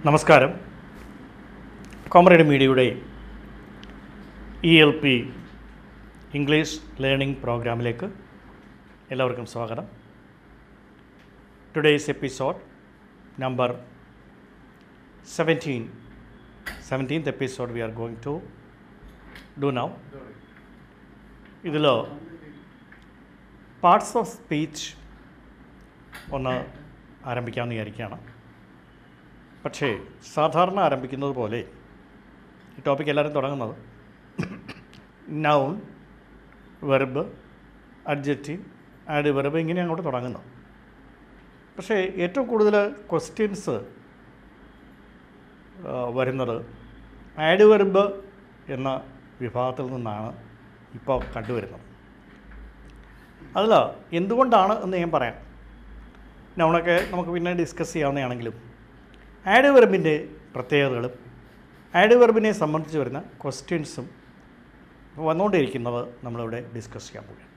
നമസ്കാരം കോമറേഡ് മീഡിയയുടെ E L P English learning പ്രോഗ്രാമിലേക്ക് എല്ലാവർക്കും സ്വാഗതം today's episode number seventeen seventeenth episode we are going to do now ഇതിൽ പാർട്സ് ഓഫ് സ്പീച്ച് ഒന്ന് ആരംഭിക്കാമെന്ന് വിചാരിക്കുകയാണ് പക്ഷേ സാധാരണ ആരംഭിക്കുന്നത് പോലെ ഈ ടോപ്പിക് എല്ലാവരും തുടങ്ങുന്നത് noun verb adjective adverb ഇങ്ങനെ അങ്ങോട്ട് തുടങ്ങുന്നത് പക്ഷേ ഏറ്റവും കൂടുതൽ ക്വസ്റ്റ്യൻസ് വരുന്നത് ആഡ് വെർബ് എന്ന വിഭാഗത്തിൽ നിന്നാണ് ഇപ്പോൾ കണ്ടുവരുന്നത് അതിൽ എന്തുകൊണ്ടാണ് എന്ന് ഞാൻ പറയാം നൗണൊക്കെ നമുക്ക് പിന്നെ ഡിസ്കസ് ചെയ്യാവുന്നതാണെങ്കിലും ആഡ് വെർബിൻ്റെ പ്രത്യേകതകളും ആഡ് വെർബിനെ സംബന്ധിച്ച് വരുന്ന ക്വസ്റ്റ്യൻസും വന്നുകൊണ്ടിരിക്കുന്നത് നമ്മളിവിടെ ഡിസ്കസ് ചെയ്യാൻ പോവുകയാണ്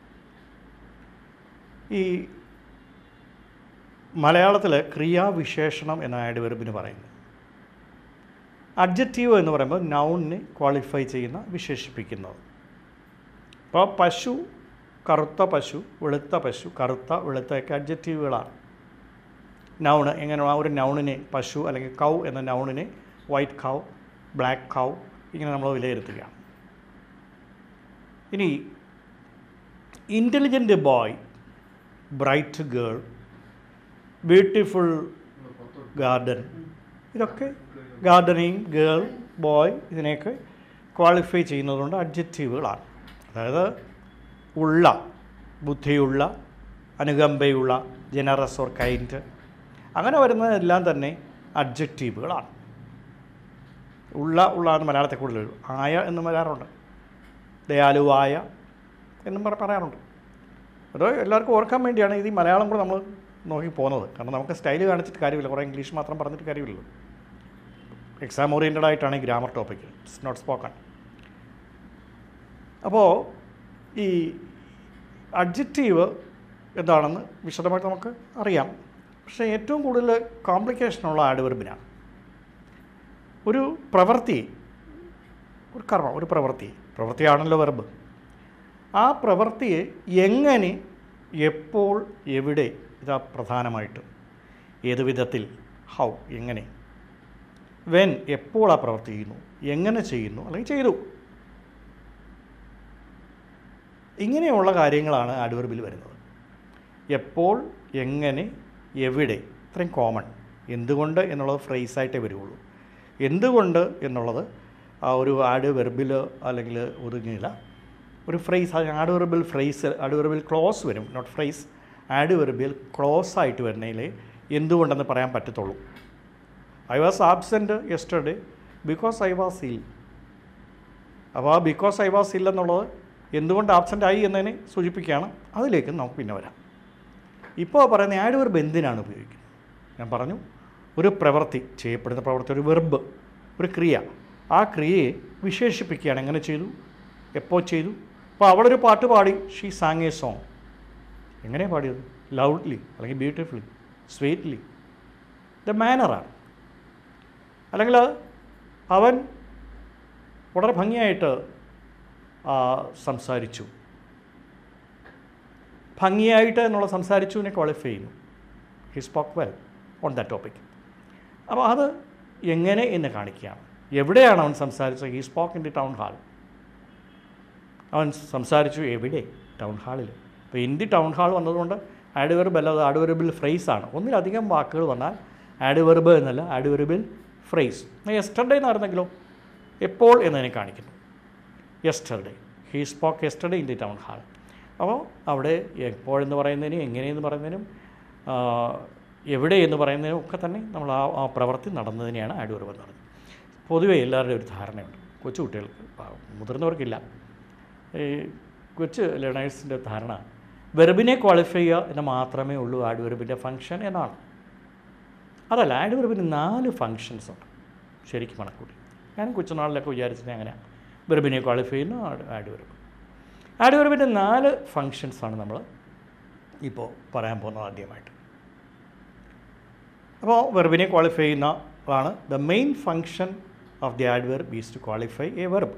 ഈ മലയാളത്തിൽ ക്രിയാവിശേഷണം എന്ന ആഡ് വെർബിന് പറയുന്നത് അഡ്ജക്റ്റീവ് എന്ന് പറയുമ്പോൾ നൗണിനെ ക്വാളിഫൈ ചെയ്യുന്ന വിശേഷിപ്പിക്കുന്നത് ഇപ്പോൾ പശു കറുത്ത പശു വെളുത്ത പശു കറുത്ത വെളുത്തയൊക്കെ അഡ്ജക്റ്റീവുകളാണ് നൗണ് എങ്ങനെ ആ ഒരു നൗണിനെ പശു അല്ലെങ്കിൽ കൗ എന്ന നൗണിനെ വൈറ്റ് കൗ ബ്ലാക്ക് കൗ ഇങ്ങനെ നമ്മൾ വിലയിരുത്തുകയാണ് ഇനി intelligent boy bright girl beautiful garden ഇതൊക്കെ ഗാർഡനിങ് ഗേൾ ബോയ് ഇതിനെയൊക്കെ ക്വാളിഫൈ ചെയ്യുന്നതുകൊണ്ട് അഡ്ജക്റ്റീവുകളാണ് അതായത് ഉള്ള ബുദ്ധിയുള്ള അനുകമ്പയുള്ള ജനറസ് ഓർ കൈൻഡ് അങ്ങനെ വരുന്നതെല്ലാം തന്നെ അഡ്ജക്റ്റീവുകളാണ് ഉള്ള ഉള്ള എന്ന് മലയാളത്തിൽ കൂടുതൽ വരും ആയ എന്നും വരാറുണ്ട് ദയാലുവായ എന്നും പറ പറയാറുണ്ട് അത് എല്ലാവർക്കും ഓർക്കാൻ വേണ്ടിയാണ് ഇത് ഈ മലയാളം കൂടെ നമ്മൾ നോക്കി പോകുന്നത് കാരണം നമുക്ക് സ്റ്റൈൽ കാണിച്ചിട്ട് കാര്യമില്ല കുറേ ഇംഗ്ലീഷ് മാത്രം പറഞ്ഞിട്ട് കാര്യമില്ലല്ലോ എക്സാം ഓറിയൻറ്റഡ് ആയിട്ടാണ് ഈ grammar topic it's not spoken അപ്പോൾ ഈ അഡ്ജക്റ്റീവ് എന്താണെന്ന് വിശദമായിട്ട് നമുക്ക് അറിയാം പക്ഷേ ഏറ്റവും കൂടുതൽ കോംപ്ലിക്കേഷനുള്ള ആഡ്വെർബിനാണ് ഒരു പ്രവൃത്തി ഒരു കർമ്മം ഒരു പ്രവൃത്തി പ്രവൃത്തിയാണല്ലോ വെർബ് ആ പ്രവൃത്തിയെ എങ്ങനെ എപ്പോൾ എവിടെ ഇതാ പ്രധാനമായിട്ടും ഏത് വിധത്തിൽ ഹൗ എങ്ങനെ വെൻ എപ്പോൾ ആ പ്രവൃത്തി ചെയ്യുന്നു എങ്ങനെ ചെയ്യുന്നു അല്ലെങ്കിൽ ചെയ്തു ഇങ്ങനെയുള്ള കാര്യങ്ങളാണ് ആഡ്വർബിൽ വരുന്നത് എപ്പോൾ എങ്ങനെ എവിടെ ഇത്രയും കോമൺ എന്തുകൊണ്ട് എന്നുള്ളത് ഫ്രേസായിട്ടേ വരുള്ളൂ എന്തുകൊണ്ട് എന്നുള്ളത് ആ ഒരു ആഡ് വെർബിൽ അല്ലെങ്കിൽ ഒതുങ്ങില്ല ഒരു phrase adverbial phrase adverbial clause വരും not phrase adverbial clause ആയിട്ട് വരുന്നതിൽ എന്തുകൊണ്ടെന്ന് പറയാൻ പറ്റത്തുള്ളൂ I was absent yesterday because I was ill അപ്പോൾ ആ ബിക്കോസ് ഐ വാസ് ഇൽ എന്നുള്ളത് എന്തുകൊണ്ട് ആബ്സെൻ്റ് ആയി എന്നതിനെ സൂചിപ്പിക്കുകയാണ് അതിലേക്ക് നമുക്ക് പിന്നെ വരാം ഇപ്പോൾ പറയുന്ന ആഡ് വെർബ് എന്തിനാണ് ഉപയോഗിക്കുന്നത് ഞാൻ പറഞ്ഞു ഒരു പ്രവൃത്തി ചെയ്യപ്പെടുന്ന പ്രവൃത്തി ഒരു വെർബ് ഒരു ക്രിയ ആ ക്രിയയെ വിശേഷിപ്പിക്കുകയാണ് എങ്ങനെ ചെയ്തു എപ്പോൾ ചെയ്തു അപ്പോൾ അവളൊരു പാട്ട് പാടി ഷീ സാങ് എ സോങ് എങ്ങനെയാണ് പാടിയത് ലൗഡ്ലി അല്ലെങ്കിൽ ബ്യൂട്ടിഫുള്ളി സ്വീറ്റ്ലി ദ മാനറാണ് അല്ലെങ്കിൽ അവൻ വളരെ ഭംഗിയായിട്ട് സംസാരിച്ചു ഭംഗിയായിട്ട് എന്നുള്ള സംസാരിച്ചുവിനെ ക്വാളിഫൈ ചെയ്യുന്നു he spoke well on that topic അപ്പോൾ അത് എങ്ങനെ എന്ന് കാണിക്കുകയാണ് എവിടെയാണ് അവൻ സംസാരിച്ചത് he spoke in the town hall അവൻ സംസാരിച്ചു എവിടെ ടൗൺ ഹാളിൽ അപ്പോൾ ഇൻ ദി ടൗൺ ഹാൾ വന്നതുകൊണ്ട് ആഡ് വെർബ് അല്ലാതെ ആഡ് വെർബിൽ ഫ്രേസ് ആണ് ഒന്നിലധികം വാക്കുകൾ വന്നാൽ ആഡ് വെർബ് എന്നല്ല ആഡ് വെർബിൽ ഫ്രേസ് യെസ്റ്റർഡേ എന്നായിരുന്നെങ്കിലോ എപ്പോൾ എന്നതിനെ കാണിക്കുന്നു yesterday he spoke yesterday in the town hall അപ്പോൾ അവിടെ എപ്പോഴെന്ന് പറയുന്നതിനും എങ്ങനെയെന്ന് പറയുന്നതിനും എവിടെ എന്ന് പറയുന്നതിനും ഒക്കെ തന്നെ നമ്മൾ ആ ആ പ്രവൃത്തി നടന്നതിനെയാണ് ആഡ് വെർബ് എന്ന് പറയുന്നത് പൊതുവേ എല്ലാവരുടെയും ഒരു ധാരണയുണ്ട് കൊച്ചു കുട്ടികൾക്ക് മുതിർന്നവർക്കില്ല ഈ കൊച്ചു ലേണേഴ്സിൻ്റെ ധാരണ വെർബിനെ ക്വാളിഫൈ ചെയ്യുക എന്ന് മാത്രമേ ഉള്ളൂ ആഡ് വെർബിൻ്റെ ഫങ്ഷൻ എന്നാണ് അതല്ല ആഡ് വെർബിന് നാല് ഫങ്ഷൻസ് ഉണ്ട് ശരിക്കും കണക്കൂട്ടി ഞാൻ കൊച്ചുനാളിലൊക്കെ വിചാരിച്ചത് അങ്ങനെ വെർബിനെ ക്വാളിഫൈ ചെയ്യുന്നു ആഡ് വെർബ് ആഡ് വെർബിൻ്റെ നാല് ഫങ്ഷൻസാണ് നമ്മൾ ഇപ്പോൾ പറയാൻ പോകുന്നത് ആദ്യമായിട്ട് അപ്പോൾ വെർബിനെ ക്വാളിഫൈ ചെയ്യുന്ന ആണ് the main function of the adverb is to qualify a verb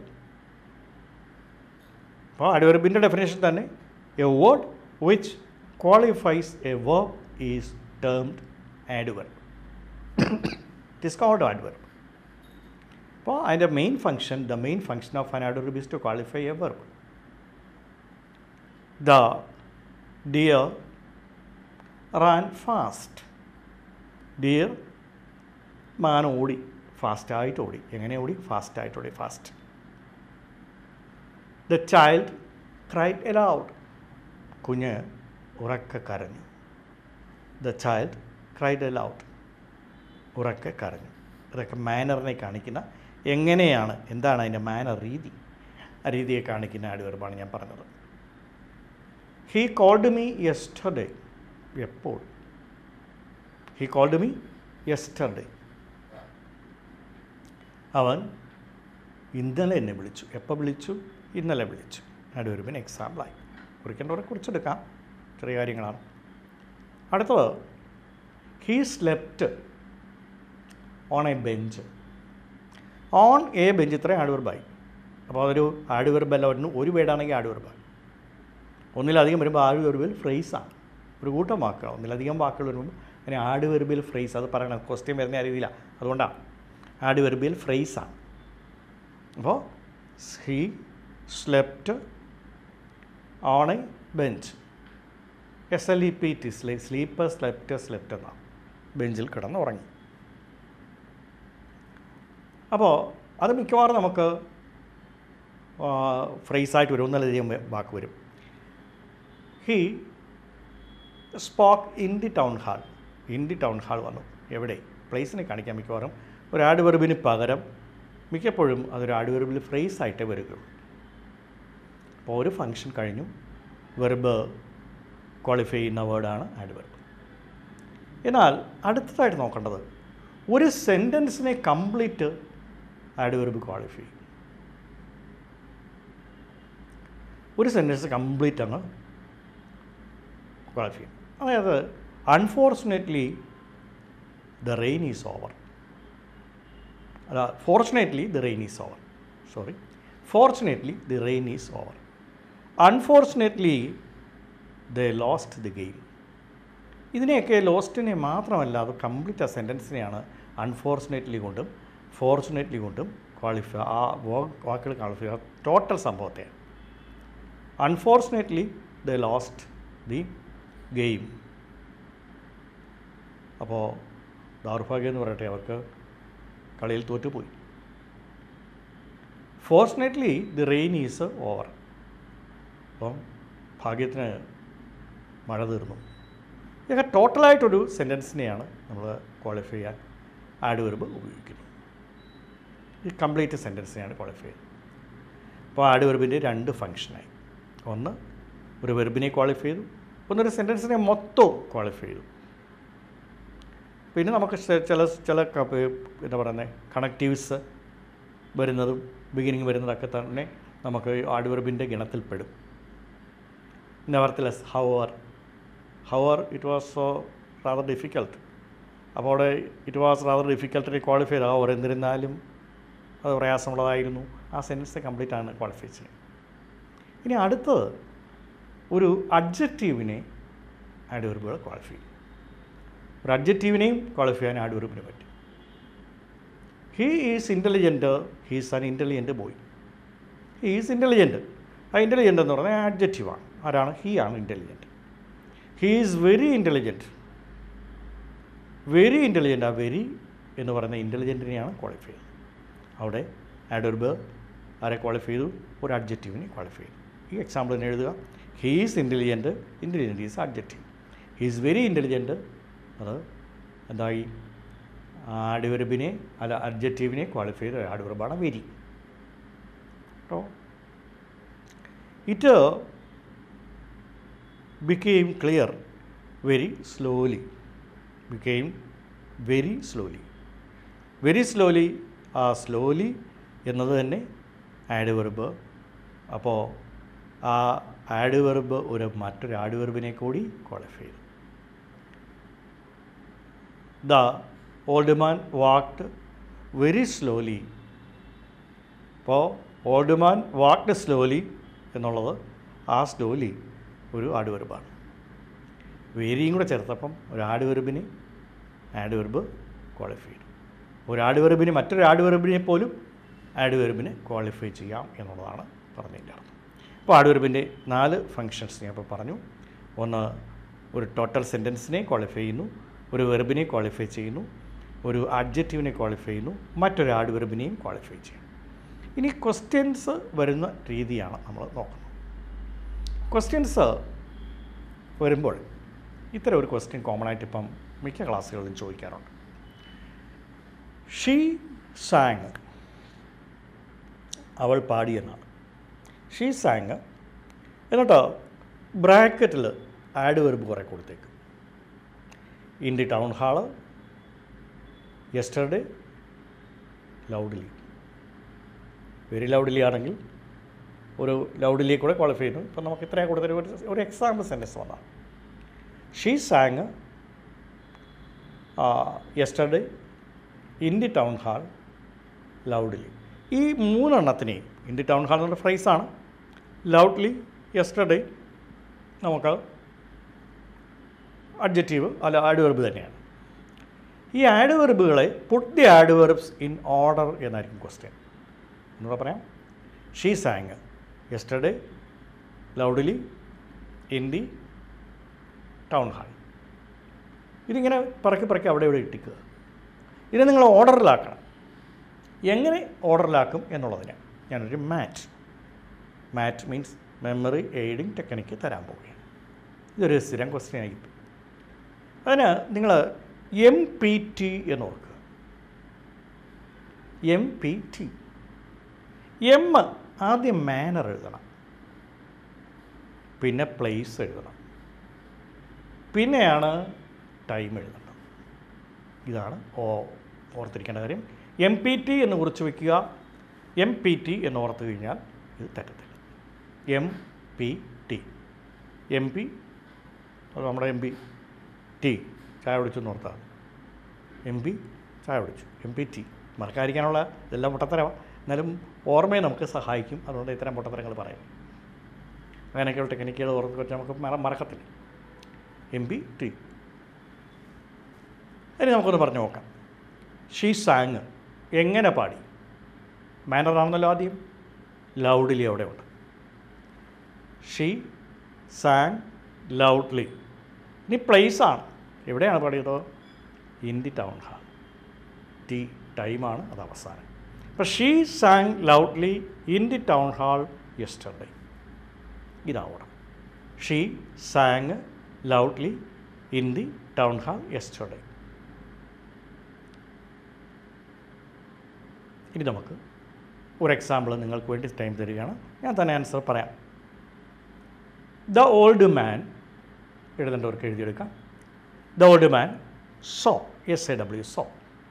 അപ്പോൾ ആഡ്വെർബിൻ്റെ ഡെഫിനേഷൻ തന്നെ a word which qualifies a verb is termed adverb it is called adverb അപ്പോൾ അതിൻ്റെ main function the main function of an adverb is to qualify a verb the deer ran fast deer മാൻ ഓടി ഫാസ്റ്റായിട്ട് ഓടി എങ്ങനെ ഓടി ഫാസ്റ്റായിട്ട് ഓടി fast the child cried aloud കുഞ്ഞ് ഉറക്കെ കരഞ്ഞു ദ ചൈൽഡ് ക്രൈഡ് എലൗഡ് ഉറക്കെ കരഞ്ഞു ഇതൊക്കെ മാനറിനെ കാണിക്കുന്ന എങ്ങനെയാണ് എന്താണ് അതിൻ്റെ മാനർ രീതി ആ രീതിയെ കാണിക്കുന്ന ആഡ്വർബാണ് ഞാൻ പറഞ്ഞത് ഹീ കോൾഡ് മീ യെസ്റ്റർഡേ എപ്പോൾ ഹീ കോൾഡ് മീ യെസ്റ്റർഡേ അവൻ ഇന്നലെ എന്നെ വിളിച്ചു എപ്പോൾ വിളിച്ചു ഇന്നലെ വിളിച്ചു നടുവരുമ്പിന് എക്സാമ്പിളായി കുറിക്കേണ്ടവരെ കുറിച്ചെടുക്കാം ചെറിയ കാര്യങ്ങളാണ് അടുത്തത് he slept on a bench on a bench ഇത്രയും ആഡ്വർബായി അപ്പോൾ അതൊരു ആഡ്വർബല്ല ഒന്ന് ഒരു വേർഡാണെങ്കിൽ ആഡ്വർബായി ഒന്നിലധികം വരുമ്പോൾ ആഡ്വർബിൽ ഫ്രേസാണ് ഒരു കൂട്ടം വാക്കുകൾ ഒന്നിലധികം വാക്കുകൾ വരുമ്പോൾ അതിന് ആഡ്വർബിൽ ഫ്രേസ് അത് പറയണം ക്വസ്റ്റ്യൻ വരുന്ന ആ രീതിയിലാണ് അതുകൊണ്ടാണ് ആഡ്വർബിൽ ഫ്രേസാണ് അപ്പോൾ he slept on a bench S L E P T സ്ലീ സ്ലീപ്പർ സ്ലെപ്റ്റ് സ്ലെപ്റ്റ് എന്നാണ് ബെഞ്ചിൽ കിടന്ന് ഉറങ്ങി അപ്പോൾ അത് മിക്കവാറും നമുക്ക് ഫ്രേസായിട്ട് വരും ഒന്നിലധികം വാക്ക് വരും he spoke in the town hall in the town hall വന്നു എവിടെ പ്ലേസിനെ കാണിക്കാൻ മിക്കവാറും ഒരു ആഡ്വെർബിന് പകരം മിക്കപ്പോഴും അതൊരു ആഡ്വെർബിൽ ഫ്രേസ് ആയിട്ടേ വരികയുള്ളൂ അപ്പോൾ ഒരു ഫങ്ഷൻ കഴിഞ്ഞു വെർബ് ക്വാളിഫൈ ചെയ്യുന്ന വേർഡാണ് ആഡ്വെർബ് എന്നാൽ അടുത്തതായിട്ട് നോക്കേണ്ടത് ഒരു സെൻറ്റൻസിനെ കംപ്ലീറ്റ് ആഡ്വെർബ് ക്വാളിഫൈ ചെയ്യും ഒരു സെൻറ്റൻസ് കംപ്ലീറ്റ് അങ്ങ് ക്വാളിഫൈ ചെയ്യും അതായത് unfortunately the rain is over അല്ല fortunately the rain is over sorry fortunately the rain is over unfortunately the lost the game ഇതിനെയൊക്കെ ലോസ്റ്റിനെ മാത്രമല്ല അത് കംപ്ലീറ്റ് ആ സെൻറ്റൻസിനെയാണ് അൺഫോർച്ചുനേറ്റ്ലി കൊണ്ടും ഫോർച്ചുനേറ്റ്ലി കൊണ്ടും ക്വാളിഫൈ ആ വാക്കുകൾ ക്വാളിഫൈ ആ ടോട്ടൽ സംഭവത്തെ unfortunately the lost the game അപ്പോൾ ദൗർഭാഗ്യം എന്ന് പറയട്ടെ അവർക്ക് കളിയിൽ തോറ്റുപോയി fortunately the rain is over അപ്പം ഭാഗ്യത്തിന് മഴ തീർന്നു ഇതൊക്കെ ടോട്ടലായിട്ടൊരു സെൻറ്റൻസിനെയാണ് നമ്മൾ ക്വാളിഫൈ ചെയ്യാൻ ആഡ് വെർബ് ഉപയോഗിക്കുന്നത് ഈ കംപ്ലീറ്റ് സെൻറ്റൻസിനെയാണ് ക്വാളിഫൈ ചെയ്യുന്നത് അപ്പോൾ ആഡ് വെർബിൻ്റെ രണ്ട് ഫങ്ഷനായി ഒന്ന് ഒരു വെർബിനെ ക്വാളിഫൈ ചെയ്തു ഒന്നൊരു സെൻറ്റൻസിനെ മൊത്തം ക്വാളിഫൈ ചെയ്തു പിന്നെ നമുക്ക് ചെ- ചില ചില ക- എന്താ പറയുന്നത് കണക്റ്റീവ്സ് വരുന്നതും ബിഗിനിങ് വരുന്നതൊക്കെ തന്നെ നമുക്ക് ആഡ്വർബിൻ്റെ ഗണത്തിൽപ്പെടും nevertheless however however it was so rather difficult അപ്പോൾ അവിടെ it was rather difficult qualify ചെയ്ത് ഹവർ എന്നിരുന്നാലും അത് പ്രയാസമുള്ളതായിരുന്നു ആ സെൻറ്റൻസ് കംപ്ലീറ്റ് ആണ് ക്വാളിഫൈ ചെയ്യുന്നത് ഇനി അടുത്തത് ഒരു അഡ്ജക്റ്റീവിനെ ആഡ്വർബുകൾ ക്വാളിഫൈ ചെയ്യും ഒരു അഡ്ജക്റ്റീവിനെയും ക്വാളിഫൈ ചെയ്യാൻ ആഡ്വർബിന് പറ്റും he is intelligent he's an intelligent boy he is intelligent ആ ഇൻ്റലിജൻറ്റ് എന്ന് പറഞ്ഞാൽ ആഡ്ജക്റ്റീവാണ് ആരാണ് ഹീ ആണ് intelligent he is very intelligent very intelligent ആ വെരി എന്ന് പറയുന്ന ഇൻ്റലിജൻറ്റിനെയാണ് ക്വാളിഫൈ ചെയ്യുന്നത് അവിടെ ആഡ്വർബ് ആരെ ക്വാളിഫൈ ചെയ്തു ഒരു അഡ്ജക്റ്റീവിനെ ക്വാളിഫൈ ചെയ്തു ഈ എക്സാമ്പിൾ തന്നെ എഴുതുക he is intelligent intelligent is adjective he is very intelligent അത് എന്തായി ആഡ്വർബിനെ അല്ല അഡ്ജക്റ്റീവിനെ ക്വാളിഫൈ ചെയ്ത ആഡ്വർബാണ് വെരി കേട്ടോ it became clear very slowly became very slowly very slowly ആ സ്ലോലി എന്നത് തന്നെ ആഡ് വെർബ് അപ്പോൾ ആ ആഡ് വെർബ് ഒരു മറ്റൊരു ആഡ് വെർബിനെ കൂടി ക്വാളിഫൈ ചെയ്തു the old man walked very slowly അപ്പോൾ ഓൾഡ് മാൻ വാക്ട് സ്ലോലി എന്നുള്ളത് ആ സ്ലോലി ഒരു ആടുവെറുബാണ് വേരിയും കൂടെ ചേർത്തപ്പം ഒരു ആടുവെറുബിന് ആഡ്വെർബ് ക്വാളിഫൈ ചെയ്തു ഒരു ആഡ്വെർബിന് മറ്റൊരു ആഡ്വെർബിനെ പോലും ആഡ്വെർബിനെ ക്വാളിഫൈ ചെയ്യാം എന്നുള്ളതാണ് പറഞ്ഞതിൻ്റെ അർത്ഥം അപ്പോൾ ആഡ്വെർബിൻ്റെ നാല് ഫങ്ഷൻസ് ഞാൻ ഇപ്പോൾ പറഞ്ഞു ഒന്ന് ഒരു ടോട്ടൽ സെൻറ്റൻസിനെ ക്വാളിഫൈ ചെയ്യുന്നു ഒരു വെർബിനെ ക്വാളിഫൈ ചെയ്യുന്നു ഒരു അഡ്ജക്റ്റീവിനെ ക്വാളിഫൈ ചെയ്യുന്നു മറ്റൊരു ആഡ്വെർബിനെയും ക്വാളിഫൈ ചെയ്യുന്നു ഇനി ക്വസ്റ്റ്യൻസ് വരുന്ന രീതിയാണ് നമ്മൾ നോക്കുന്നത് ക്വസ്റ്റ്യൻസ് വരുമ്പോൾ ഇത്തരം ഒരു ക്വസ്റ്റ്യൻ കോമൺ ആയിട്ട് ഇപ്പം മിക്ക ക്ലാസ്സുകളിലും ചോദിക്കാറുണ്ട് ഷീ സാങ് അവൾ പാടി എന്നാണ് ഷീ സാങ് എന്നിട്ട് ബ്രാക്കറ്റിൽ ആഡ് വെർബ് കുറേ കൊടുത്തേക്ക് in the town hall yesterday loudly very loudly ആണെങ്കിൽ ഒരു ലൗഡ്ലിയെ കൂടെ ക്വാളിഫൈ ചെയ്യുന്നു ഇപ്പം നമുക്ക് ഇത്രയും കൊടുത്തൊരു ഒരു- ഒരു എക്സാമ്പിൾ സെൻറ്റൻസ് വന്നതാണ് she sang yesterday in the town hall loudly ഈ മൂന്നെണ്ണത്തിനെയും ഇൻ ദി ടൗൺ ഹാൾ എന്നുള്ള ഫ്രൈസാണ് ലൗഡ്ലി യെസ്റ്റർഡേ നമുക്ക് അഡ്ജക്റ്റീവ് അല്ല ആഡ് വെർബ് തന്നെയാണ് ഈ ആഡ് വെർബുകളെ put the adverbs in order എന്നായിരിക്കും ക്വസ്റ്റ്യൻ എന്നൂടെ പറയാം she sang yesterday loudly in the town hall ഇതിങ്ങനെ പറക്കി പറക്കി അവിടെ ഇവിടെ ഇട്ടിക്കുക ഇത് നിങ്ങൾ ഓർഡറിലാക്കണം എങ്ങനെ ഓർഡറിലാക്കും എന്നുള്ളതിന് ഞാനൊരു mat mat means memory aiding technique തരാൻ പോവുകയാണ് ഇതൊരു സ്ഥിരം ക്വസ്റ്റ്യൻ ആയിരിക്കും അതിന് നിങ്ങൾ എം പി ടി എന്ന് ഓർക്കുക എം പി ടി എം ആദ്യം മാനർ എഴുതണം പിന്നെ പ്ലേസ് എഴുതണം പിന്നെയാണ് ടൈം എഴുതേണ്ടത് ഇതാണ് ഓ ഓർത്തിരിക്കേണ്ട കാര്യം എം പി ടി എന്ന് കുറിച്ച് വയ്ക്കുക എം പി ടി എന്ന് ഓർത്ത് കഴിഞ്ഞാൽ ഇത് തെറ്റത്തില്ല M P T M P അത് നമ്മുടെ എം പി ടി ചായ കുടിച്ചെന്ന് ഓർത്താൽ എം പി ചായ കുടിച്ചു എം പി ടി മറക്കാതിരിക്കാനുള്ള ഇതെല്ലാം പൊട്ടത്തരമാണ് എന്നാലും ഓർമ്മയെ നമുക്ക് സഹായിക്കും അതുകൊണ്ട് ഇത്തരം പൊട്ടത്തരങ്ങൾ പറയാം അങ്ങനെയൊക്കെയുള്ള ടെക്നിക്കുകൾ ഓർത്ത് വെച്ചാൽ നമുക്ക് മറ മറക്കത്തില്ല എം പി ടി ഇനി നമുക്കൊന്ന് പറഞ്ഞു നോക്കാം ഷീ സാങ് എങ്ങനെ പാടി മാനർ ആണെന്നല്ലോ ആദ്യം ലൗഡ്ലി അവിടെ ഉണ്ട് ഷീ സാങ് ലൗഡ്ലി ഇനി പ്ലേസ് ആണ് എവിടെയാണ് പാടിയത് in the town hall T ടൈമാണ് അത് അവസാനം അപ്പോൾ she sang loudly in the town hall yesterday ഇതാവണം she sang loudly in the town hall yesterday ഇനി നമുക്ക് ഒരു എക്സാമ്പിൾ നിങ്ങൾക്ക് വേണ്ടി ടൈം തരികയാണ് ഞാൻ തന്നെ ആൻസർ പറയാം ദ ഓൾഡ് മാൻ എഴുതേണ്ടവർക്ക് എഴുതിയെടുക്കാം the old man saw S A W saw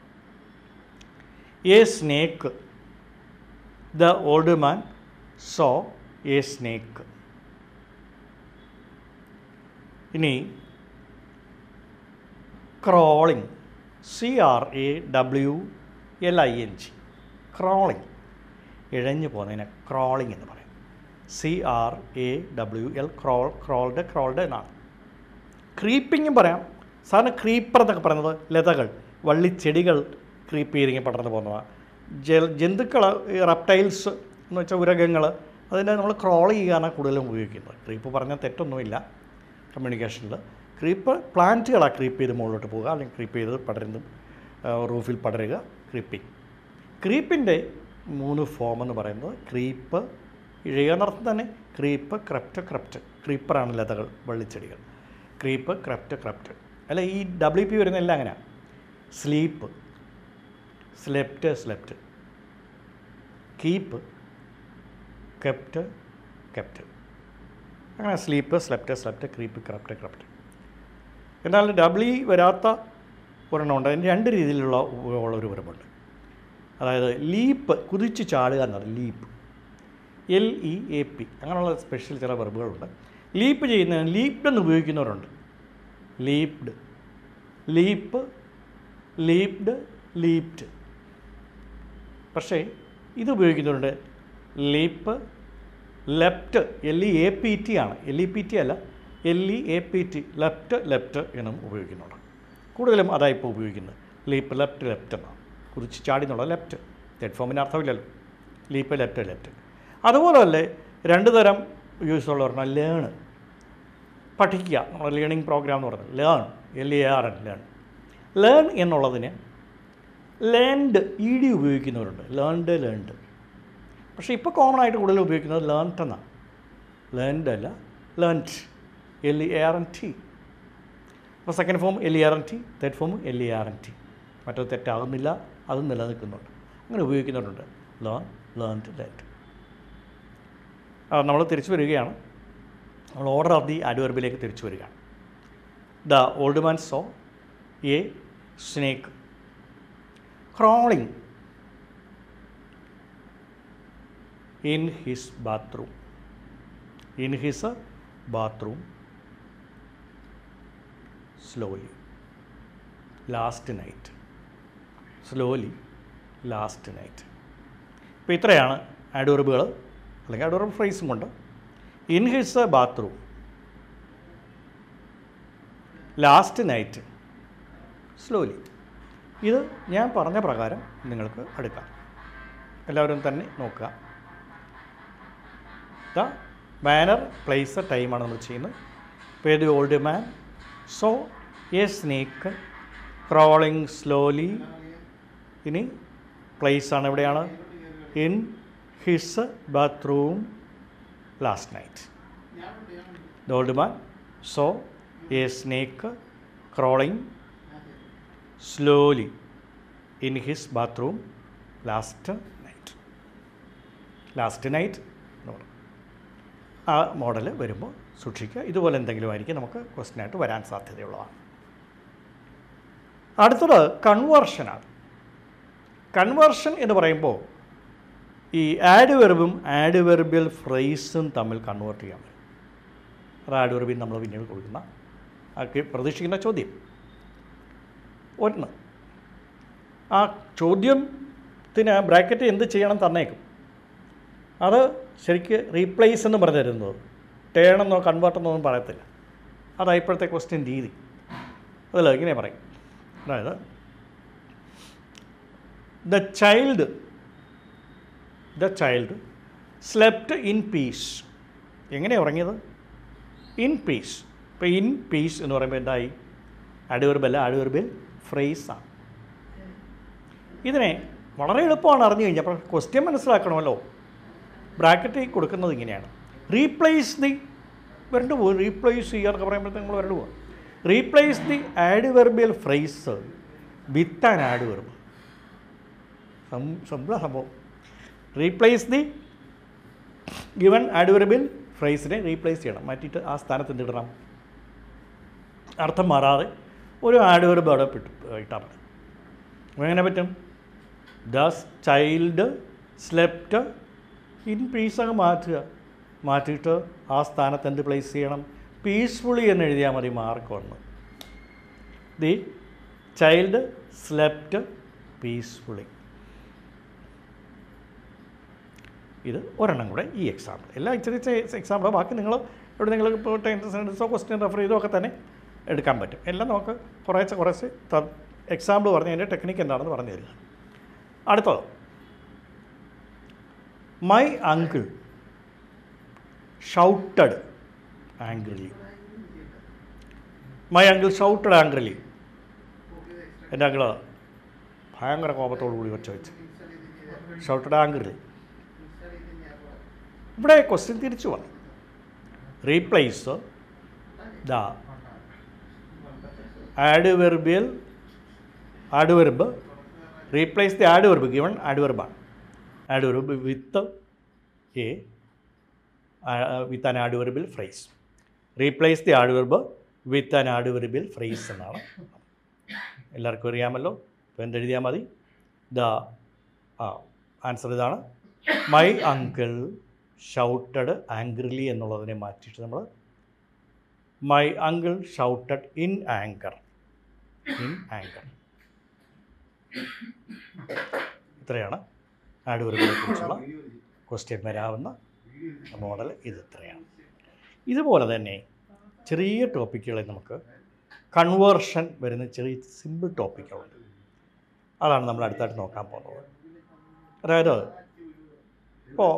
a snake the old man saw a snake ഇനി crawling C R A W L I N G crawling ഇഴഞ്ഞു പോകുന്നതിനെ crawling എന്ന് പറയും C R A W L crawl crawled crawled എന്നാണ് ക്രീപ്പിങ്ങും പറയാം സാധാരണ creeper എന്നൊക്കെ പറയുന്നത് ലതകൾ വള്ളിച്ചെടികൾ ക്രീപ്പ് ചെയ്തിങ്ങനെ പടർന്നു പോകുന്നതാണ് ജൽ ജന്തുക്കൾ റെപ്റ്റൈൽസ് എന്ന് വെച്ചാൽ ഉരകങ്ങൾ അതിനെ നമ്മൾ ക്രോൾ ചെയ്യാനാണ് കൂടുതലും ഉപയോഗിക്കുന്നത് ക്രീപ്പ് പറഞ്ഞാൽ തെറ്റൊന്നുമില്ല കമ്മ്യൂണിക്കേഷനിൽ ക്രീപ്പ് പ്ലാന്റുകളാണ് ക്രീപ്പ് ചെയ്ത് മുകളിലോട്ട് പോവുക അല്ലെങ്കിൽ ക്രീപ്പ് ചെയ്ത് പടരുന്നു റൂഫിൽ പടരുക ക്രീപ്പിംഗ് ക്രീപ്പിൻ്റെ മൂന്ന് ഫോം എന്ന് പറയുന്നത് ക്രീപ്പ് ഇഴയുക എന്നർത്ഥം തന്നെ ക്രീപ്പ് ക്രപ്റ്റ് ക്രപ്റ്റ് ക്രീപ്പറാണ് ലതകൾ വള്ളിച്ചെടികൾ ക്രീപ്പ് ക്രപ്റ്റ് ക്രപ്റ്റ് അല്ല ഈ ഡബ്ല്യു പി വരുന്ന എല്ലാം അങ്ങനെയാണ് sleep slept slept keep kept kept അങ്ങനെ sleep slept slept creep crept crept എന്നാൽ ഡബ്ല്യു വരാത്ത ഒരെണ്ണം ഉണ്ട് അതിന് രണ്ട് രീതിയിലുള്ള ഉള്ള ഒരു വരമുണ്ട് അതായത് ലീപ്പ് കുതിച്ച് ചാടുക എന്ന് പറയും leap L E A P അങ്ങനെയുള്ള സ്പെഷ്യൽ ചില വെർബുകളുണ്ട് ലീപ്പ് ചെയ്യുന്നതിന് ലീപ്ഡ് എന്ന് ഉപയോഗിക്കുന്നവരുണ്ട് ലീപ്ഡ് ലീപ്പ് ലീപ്ഡ് ലീപ്ഡ് പക്ഷേ ഇത് ഉപയോഗിക്കുന്നുണ്ട് leap leapt L E A P T ആണ് എൽ ഇ പി ടി അല്ല L E A P T leapt leapt എന്നും ഉപയോഗിക്കുന്നുണ്ട് കൂടുതലും അതായി ഇപ്പോൾ ഉപയോഗിക്കുന്നത് ലീപ്പ് ലെഫ്റ്റ് ലെഫ്റ്റ് എന്നാണ് കുറിച്ച് ചാടി എന്നുള്ള ലെഫ്റ്റ് തെഡ് ഫോമിന് അർത്ഥമില്ലല്ലോ ലീപ്പ് ലെഫ്റ്റ് ലെഫ്റ്റ് അതുപോലെ തന്നെ രണ്ട് തരം യൂസ് ഉള്ള പറഞ്ഞാൽ ലേൺ പഠിക്കുക നമ്മുടെ ലേണിംഗ് പ്രോഗ്രാം എന്ന് പറയുന്നത് learn L A R N learn learn എന്നുള്ളതിന് ലേൺഡ് ഇ ഡി ഉപയോഗിക്കുന്നവരുണ്ട് ലേൺഡ് ലേൺഡ് പക്ഷേ ഇപ്പോൾ കോമൺ ആയിട്ട് കൂടുതൽ ഉപയോഗിക്കുന്നത് ലേൺഡ് എന്നാണ് ലേൺഡ് അല്ല learnt L E R N T അപ്പോൾ second form L E R N T third form L E R N T മറ്റത് തെറ്റാകുന്നില്ല അതും നിലനിൽക്കുന്നുണ്ട് അങ്ങനെ ഉപയോഗിക്കുന്നവരുണ്ട് ലേൺ ലേൺഡ് ലേൺഡ് നമ്മൾ തിരിച്ചു വരികയാണ് നമ്മൾ ഓർഡർ ഓഫ് ദി അഡ്വർബിലേക്ക് തിരിച്ചു വരികയാണ് the old man saw a snake crawling in his bathroom in his bathroom slowly last night slowly last night ഇപ്പോൾ ഇത്രയാണ് അഡോർബുകൾ അല്ലെങ്കിൽ അഡോറബിൾ ഫ്രേസും കൊണ്ട് in his bathroom last night slowly ഇത് ഞാൻ പറഞ്ഞ പ്രകാരം നിങ്ങൾക്ക് എടുക്കാം എല്ലാവരും തന്നെ നോക്കുക ദ മാനർ പ്ലേസ് ടൈമാണ് നമ്മൾ ചെയ്യുന്നത് പേ the old man saw a snake crawling slowly ഇനി പ്ലേസ് ആണ് എവിടെയാണ് in his bathroom last night the old man saw a snake crawling slowly in his bathroom last night last night എന്ന് പറയും ആ മോഡൽ വരുമ്പോൾ സൂക്ഷിക്കുക ഇതുപോലെ എന്തെങ്കിലും ആയിരിക്കും നമുക്ക് ക്വസ്റ്റ്യനായിട്ട് വരാൻ സാധ്യതയുള്ളതാണ് അടുത്തത് കൺവേർഷനാണ് കൺവേർഷൻ എന്ന് പറയുമ്പോൾ ഈ ആഡ് വെർബും ആഡ് വെർബിയൽ ഫ്രേസും തമ്മിൽ കൺവേർട്ട് ചെയ്യാൻ പറ്റും അത് ആഡ് വെർബിൽ നമ്മൾ പിന്നീട് കൊടുക്കുന്ന ആക്കി പ്രതീക്ഷിക്കുന്ന ചോദ്യം ഒന്ന് ആ ചോദ്യത്തിന് ബ്രാക്കറ്റ് എന്ത് ചെയ്യണം തന്നേക്കും അത് ശരിക്ക് റീപ്ലേസ് എന്ന് പറഞ്ഞു തരുന്നത് ടേൺ എന്നോ കൺവേർട്ട് എന്നോ ഒന്നും പറയത്തില്ല അതാ ഇപ്പോഴത്തെ ക്വസ്റ്റ്യൻ രീതി അതല്ല ഇങ്ങനെ പറയും അതായത് the child the child slept in peace എങ്ങനെയാണ് ഉറങ്ങിയത് ഇൻ പീസ് ഇപ്പോൾ ഇൻ പീസ് എന്ന് പറയുമ്പോൾ എന്തായി അടിവർബല്ല അടിവർബിൽ ഫ്രേസാണ് ഇതിനെ വളരെ എളുപ്പമാണ് അറിഞ്ഞു കഴിഞ്ഞാൽ അപ്പോൾ ക്വസ്റ്റ്യൻ മനസ്സിലാക്കണമല്ലോ ബ്രാക്കറ്റിൽ കൊടുക്കുന്നത് ഇങ്ങനെയാണ് റീപ്ലേസ് ദി വരണ്ടു പോകും റീപ്ലേസ് ചെയ്യുക എന്നൊക്കെ പറയുമ്പോഴത്തേക്ക് നമ്മൾ വരണ്ടു പോകും replace the adverbial phrase with an adverb സിമ്പിള സംഭവം റീപ്ലേസ് ദി ഗിവൺ ആഡ്വെർബിൽ ഫ്രേസിനെ റീപ്ലേസ് ചെയ്യണം മാറ്റിയിട്ട് ആ സ്ഥാനത്ത് എന്തിടണം അർത്ഥം മാറാതെ ഒരു ആഡ്വെർബ് അവിടെ ഇട്ടു ഇട്ടാൽ മതി അപ്പോൾ എങ്ങനെ പറ്റും the child slept in peace അങ്ങ് മാറ്റുക മാറ്റിയിട്ട് ആ സ്ഥാനത്ത് എന്ത് പ്ലേസ് ചെയ്യണം പീസ്ഫുള്ളി എന്ന് എഴുതിയാൽ മതി മാർക്ക് ഒന്ന് ദി ചൈൽഡ് സ്ലെപ്റ്റ് പീസ്ഫുള്ളി ഇത് ഒരെണ്ണം കൂടെ ഈ എക്സാമ്പിൾ എല്ലാ ഇച്ചിരി എക്സാമ്പിൾ ബാക്കി നിങ്ങൾ ഇവിടെ നിങ്ങൾ ഇപ്പോൾ ടെൻത്ത് സെൻറ്റൻസോ ക്വസ്റ്റ്യൻ റെഫർ ചെയ്തോ ഒക്കെ തന്നെ എടുക്കാൻ പറ്റും എല്ലാം നമുക്ക് കുറേശ്ശെ കുറേശ്ശെ എക്സാമ്പിൾ പറഞ്ഞ് അതിൻ്റെ ടെക്നിക്ക് എന്താണെന്ന് പറഞ്ഞു തരിക അടുത്തത് my uncle shouted angrily my uncle shouted angrily എൻ്റെ അങ്കിള് ഭയങ്കര കോപത്തോടു കൂടി വെച്ച് വെച്ച് ഷൗട്ടഡ് ആംഗ്രിലി ഇവിടെ ക്വസ്റ്റ്യൻ തിരിച്ചു വന്നു replace the adverbial adverb replace the adverb given ആഡ്വെർബാണ് adverb with a with an adverbial phrase replace the adverb with an adverbial phrase എന്നാണ് എല്ലാവർക്കും അറിയാമല്ലോ അപ്പോൾ എന്തെഴുതിയാൽ മതി ദ ആ ആൻസർ ഇതാണ് മൈ അങ്കിൾ ഷൗട്ടഡ് ആംഗ്രിലി എന്നുള്ളതിനെ മാറ്റിയിട്ട് നമ്മൾ my uncle shouted in anger in anger ഇത്രയാണ് ആഡ്വർബിനെ കുറിച്ചുള്ള ക്വസ്റ്റ്യൻ വരാവുന്ന മോഡൽ ഇത് ഇത്രയാണ് ഇതുപോലെ തന്നെ ചെറിയ ടോപ്പിക്കുകളെ നമുക്ക് കൺവേർഷൻ വരുന്ന ചെറിയ സിമ്പിൾ ടോപ്പിക്കുകളുണ്ട് അതാണ് നമ്മൾ അടുത്തായിട്ട് നോക്കാൻ പോകുന്നത് അതായത് ഇപ്പോൾ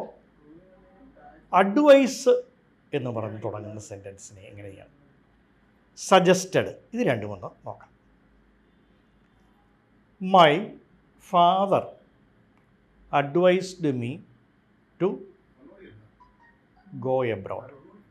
അഡ്വൈസ് എന്ന് പറഞ്ഞ് തുടങ്ങുന്ന സെൻറ്റൻസിനെ എങ്ങനെയാണ് സജസ്റ്റഡ് ഇത് രണ്ടും ഒന്ന് നോക്കാം my father advised me to go abroad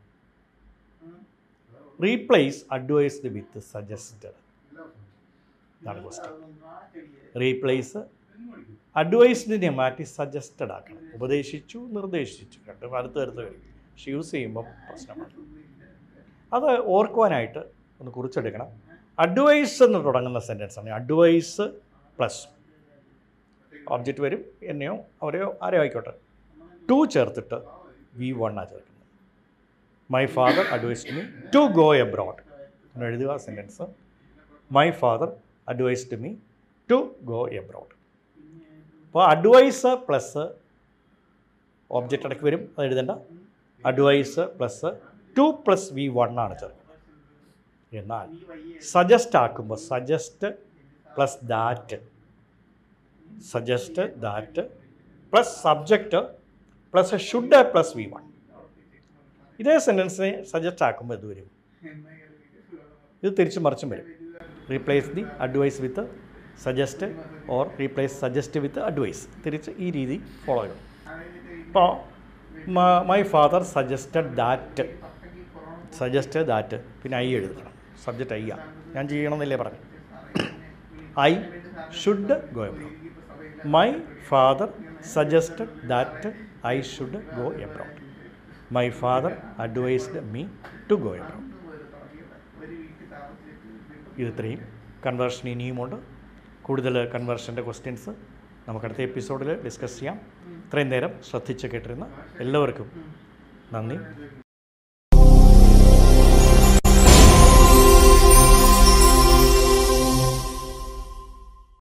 replace advised with suggested ഇതാണ് ക്വസ്റ്റ്യൻ റീപ്ലേസ് അഡ്വൈസ്ഡിനെ മാറ്റി സജസ്റ്റഡ് ആക്കണം ഉപദേശിച്ചു നിർദ്ദേശിച്ചു രണ്ടും അടുത്ത് അടുത്ത് വരും പക്ഷെ യൂസ് ചെയ്യുമ്പോൾ പ്രശ്നമാണ് അത് ഓർക്കുവാനായിട്ട് ഒന്ന് കുറിച്ചെടുക്കണം അഡ്വൈസ് എന്ന് തുടങ്ങുന്ന സെൻറ്റൻസ് ആണ് അഡ്വൈസ് പ്ലസ് ഓബ്ജക്റ്റ് വരും എന്നെയോ അവരെയോ ആരെയോ ആയിക്കോട്ടെ ടു ചേർത്തിട്ട് വി വൺ ആ ചേർക്കുന്നത് my father advised me to go abroad എന്ന് എഴുതുക sentence my father advised me to go abroad അപ്പോൾ അഡ്വൈസ് പ്ലസ് ഓബ്ജക്റ്റ് ഇടയ്ക്ക് വരും അത് എഴുതേണ്ട advise plus to plus V one ആണ് ചേർക്കുന്നത് എന്നാൽ സജസ്റ്റ് ആക്കുമ്പോൾ suggest plus that suggest that plus subject plus should plus V one ഇതേ സെൻറ്റൻസിനെ സജസ്റ്റ് ആക്കുമ്പോൾ ഇത് വരും ഇത് തിരിച്ചു മറിച്ചും വരും replace the advise with suggest or replace suggest with advise തിരിച്ച് ഈ രീതി ഫോളോ ചെയ്യണം ഇപ്പോൾ my father suggested that suggest that പിന്നെ ഐ എഴുതണം സബ്ജക്റ്റ് ഐ ആ ഞാൻ ചെയ്യണമെന്നില്ലേ പറഞ്ഞു I should go abroad my father suggested that I should go abroad my father advised me to go abroad ഇത് ഇത്രയും കൺവേർഷൻ ഇനിയുമുണ്ട് കൂടുതൽ കൺവേർഷൻ്റെ ക്വസ്റ്റ്യൻസ് നമുക്കടുത്ത എപ്പിസോഡിൽ ഡിസ്കസ് ചെയ്യാം ഇത്രയും നേരം ശ്രദ്ധിച്ച് കേട്ടിരുന്ന എല്ലാവർക്കും നന്ദി